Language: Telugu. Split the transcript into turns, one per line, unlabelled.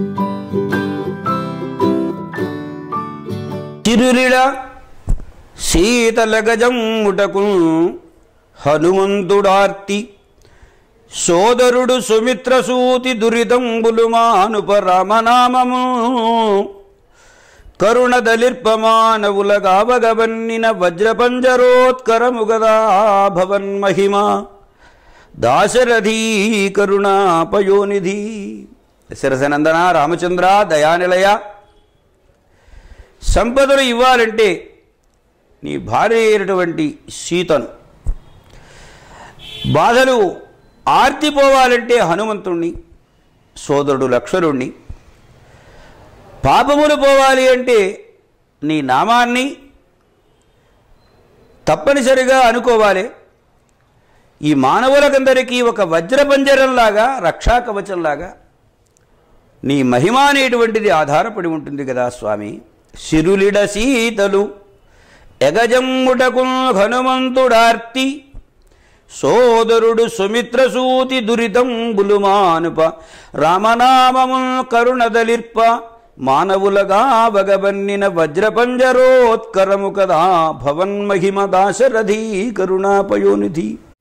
తిరులిడ శీతల గజమ్ముటకు హనుమంతుడార్తి సోదరుడు సుమిత్రసూతి దురితంబులు మానుప రామనామము కరుణ దలిర్పమానవులగావగవన్నిన వజ్రపంజరోత్కరము గదా భవన్మహిమ దాశరథీ కరుణాపయోనిధి శిరసనందన రామచంద్ర దయానిలయ సంపదలు ఇవ్వాలంటే నీ భార్య అయినటువంటి సీతను బాధలు ఆర్తిపోవాలంటే హనుమంతుణ్ణి సోదరుడు లక్ష్మణుణ్ణి పాపములు పోవాలి అంటే నీ నామాన్ని తప్పనిసరిగా అనుకోవాలి ఈ మానవులకందరికీ ఒక వజ్రపంజరంలాగా రక్షాకవచంలాగా నీ మహిమ అనేటువంటిది ఆధారపడి ఉంటుంది కదా స్వామి సిరులిడ సీతలు ఎగజమ్ముటకు హనుమంతుడార్తి సోదరుడు సుమిత్రసూతి దురితంబులు మానుప రామనామము కరుణదలిర్ప మానవులగా వగబన్నిన వజ్రపంజరోత్కరము కదా భవన్మహిమ దాశరథీ కరుణాపయోనిధి